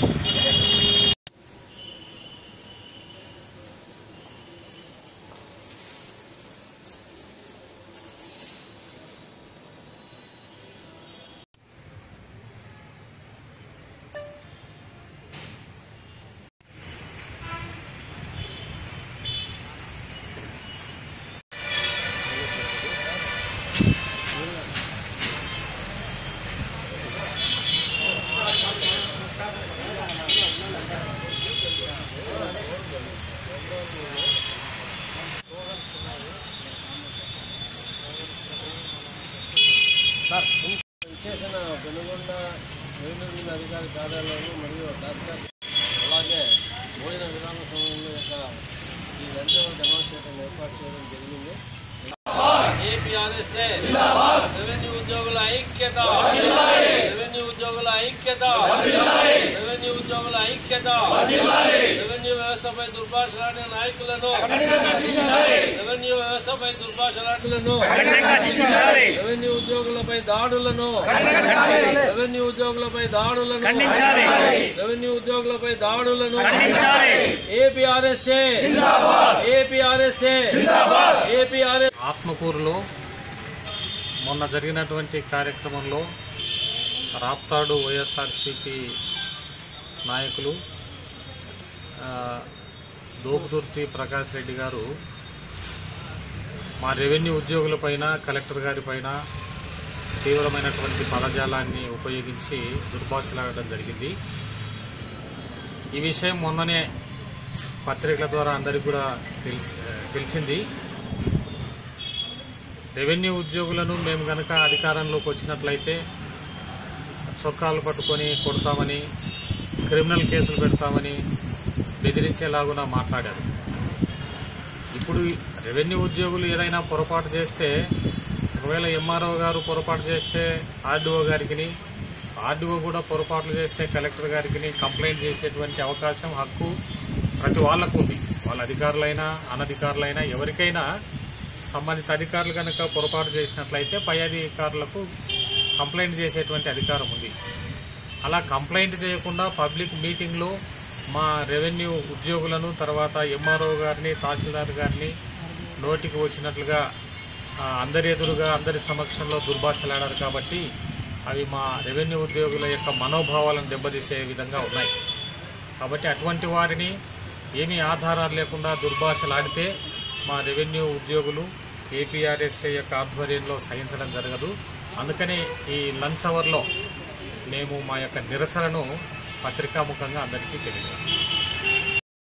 sir విశేషణ Penugonda revenue అధికారి కార్యాలయంలో మరియు తహసీల్దార్ అలాగే భోజన విరామ సమయంలో యొక్క ఈ లంచం డెమాన్స్ట్రేషన్ ఏర్పాటు చేయడం జరిగింది ఏపీఆర్ఎస్ఏ రెవెన్యూ ఉద్యోగుల ఐక్యత రెవెన్యూ ఉద్యోగుల ఐక్యత రెవెన్యూ ఉద్యోగుల ఐక్యత రెవెన్యూ వ్యవస్థపై దుర్భాషలాడిన నాయకులను రెవెన్యూ వ్యవస్థపై దుర్భాషలాడులను రెవెన్యూ ఉద్యోగులపై దాడులను రెవెన్యూ ఉద్యోగులపై దాడులను రెవెన్యూ ఉద్యోగులపై దాడులను ఏపీఆర్ఎస్ఏ ఏపీఆర్ఎస్ఏ ఏపీఆర్ఎస్ ఆత్మకూరులో మొన్న జరిగినటువంటి కార్యక్రమంలో రాప్తాడు వైఎస్ఆర్సిపి నాయకులు ఆ, దోపుదుర్తి ప్రకాష్ రెడ్డి గారు మా రెవెన్యూ ఉద్యోగులపైన కలెక్టర్ గారిపైన తీవ్రమైనటువంటి పదజాలాన్ని ఉపయోగించి దుర్భాషలాడడం జరిగింది ఈ విషయం మొన్ననే పత్రికల ద్వారా అందరికీ కూడా తెలిసి తెలిసింది రెవెన్యూ ఉద్యోగులను మేము గనక అధికారంలోకి వచ్చినట్లయితే చొక్కాలు పట్టుకొని కొడతామని క్రిమినల్ కేసులు పెడతామని బెదిరించేలాగున మాట్లాడారు ఇప్పుడు రెవెన్యూ ఉద్యోగులు ఏదైనా పొరపాటు చేస్తే ఒకవేళ ఎంఆర్ఓ గారు పొరపాటు చేస్తే ఆర్డీఓ గారికి ఆర్డీఓ కూడా పొరపాట్లు చేస్తే కలెక్టర్ గారికి కంప్లైంట్ చేసేటువంటి అవకాశం హక్కు ప్రతి వాళ్లకు ఉంది వాళ్ళ అధికారులైనా అనధికారులైనా ఎవరికైనా సంబంధిత అధికారులు కనుక పొరపాటు చేసినట్లయితే పై అధికారులకు కంప్లైంట్ చేసేటువంటి అధికారం ఉంది అలా కంప్లైంట్ చేయకుండా పబ్లిక్ మీటింగ్లో మా రెవెన్యూ ఉద్యోగులను తర్వాత ఎంఆర్ఓ గారిని తహసీల్దార్ గారిని నోటికి వచ్చినట్లుగా ఆ, అందరి ఎదురుగా అందరి సమక్షంలో దుర్భాషలాడారు కాబట్టి అవి మా రెవెన్యూ ఉద్యోగుల యొక్క మనోభావాలను దెబ్బతీసే విధంగా ఉన్నాయి కాబట్టి అటువంటి వారిని ఏమీ ఆధారాలు లేకుండా దుర్భాషలాడితే మా రెవెన్యూ ఉద్యోగులు ఏపీఆర్ఎస్ఏ యొక్క ఆధ్వర్యంలో సహించడం జరగదు అందుకని ఈ లంచ్ అవర్లో మేము మా యొక్క నిరసనను పత్రికాముఖంగా అందరికీ తెలియజేస్తాం